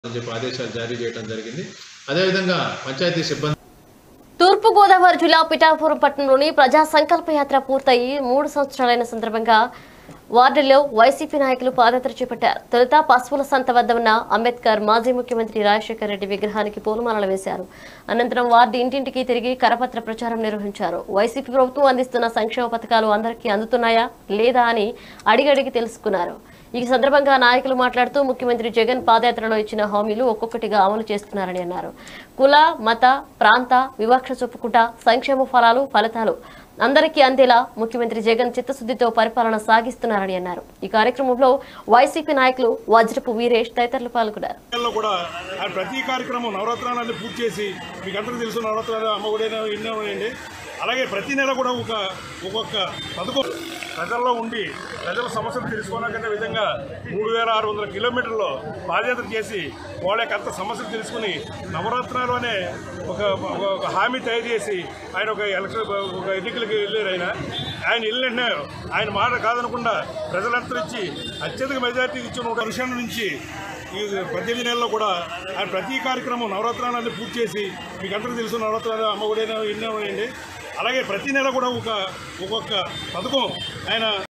అని చెప్పి ఆదేశాలు జారీ చేయడం జరిగింది అదేవిధంగా పంచాయతీ సిబ్బంది తూర్పుగోదావరి జిల్లా పిఠాపురం పట్టణంలోని ప్రజా సంకల్ప యాత్ర పూర్తయి మూడు సంవత్సరాలైన సందర్భంగా వార్డులో వైసీపీ నాయకులు పాదయాత్ర చేపట్టారు తొలుత పశువుల సంత వద్ద ఉన్న అంబేద్కర్ మాజీ ముఖ్యమంత్రి రాజశేఖర రెడ్డి విగ్రహానికి పూలమాలలు వేశారు అనంతరం వార్డు ఇంటింటికి తిరిగి కరపత్ర ప్రచారం నిర్వహించారు వైసీపీ ప్రభుత్వం అందిస్తున్న సంక్షేమ పథకాలు అందరికీ అందుతున్నాయా లేదా అని అడిగడిగి తెలుసుకున్నారు ఈ సందర్భంగా నాయకులు మాట్లాడుతూ ముఖ్యమంత్రి జగన్ పాదయాత్రలో ఇచ్చిన హామీలు ఒక్కొక్కటిగా అమలు చేస్తున్నారని అన్నారు కుల మత ప్రాంత వివక్ష చూపుకుంటా సంక్షేమ ఫలాలు ఫలితాలు అందరికీ అందేలా ముఖ్యమంత్రి జగన్ చిత్తశుద్ధితో పరిపాలన సాగిస్తున్నారని అన్నారు ఈ కార్యక్రమంలో వైసీపీ నాయకులు వజ్రపు వీరేష్ తదితరులు పాల్గొన్నారు నెలలో కూడా ఆ ప్రతి కార్యక్రమం నవరాత్రాలన్నీ పూర్తి చేసి మీకు అందరికీ తెలుసు నవరాత్రాలు అమ్మఒడైనా ఎన్నో ఉన్నాయండి అలాగే ప్రతి నెల కూడా ఒక ఒక్కొక్క పథకం ప్రజల్లో ఉండి ప్రజల సమస్యలు తెలుసుకోవాలనే విధంగా మూడు వేల ఆరు వందల కిలోమీటర్లు పాదయాత్ర చేసి వాళ్ళ యొక్క అంత సమస్యలు తెలుసుకుని నవరాత్రాలు అనే ఒక ఒక- ఒక హామీ తయారు చేసి ఆయన ఒక ఎలక్షన్ ఒక ఎన్నికలకు వెళ్ళారు ఆయన ఆయన వెళ్ళిన ఆయన మాట కాదనకుండా ప్రజలంతా ఇచ్చి అత్యధిక మెజార్టీ ఇచ్చిన ఒక విషయం నుంచి ఈ పద్దెనిమిది నెలల్లో కూడా ఆయన ప్రతి కార్యక్రమం నవరాత్రాలన్నీ పూర్తి చేసి మీకు అందరికీ తెలుసు నవరాత్రాలు అమ్మఒడైనా ఎన్నో ఉన్నాయండి అలాగే ప్రతి నెల కూడా ఒక ఒక్కొక్క పథకం ఆయన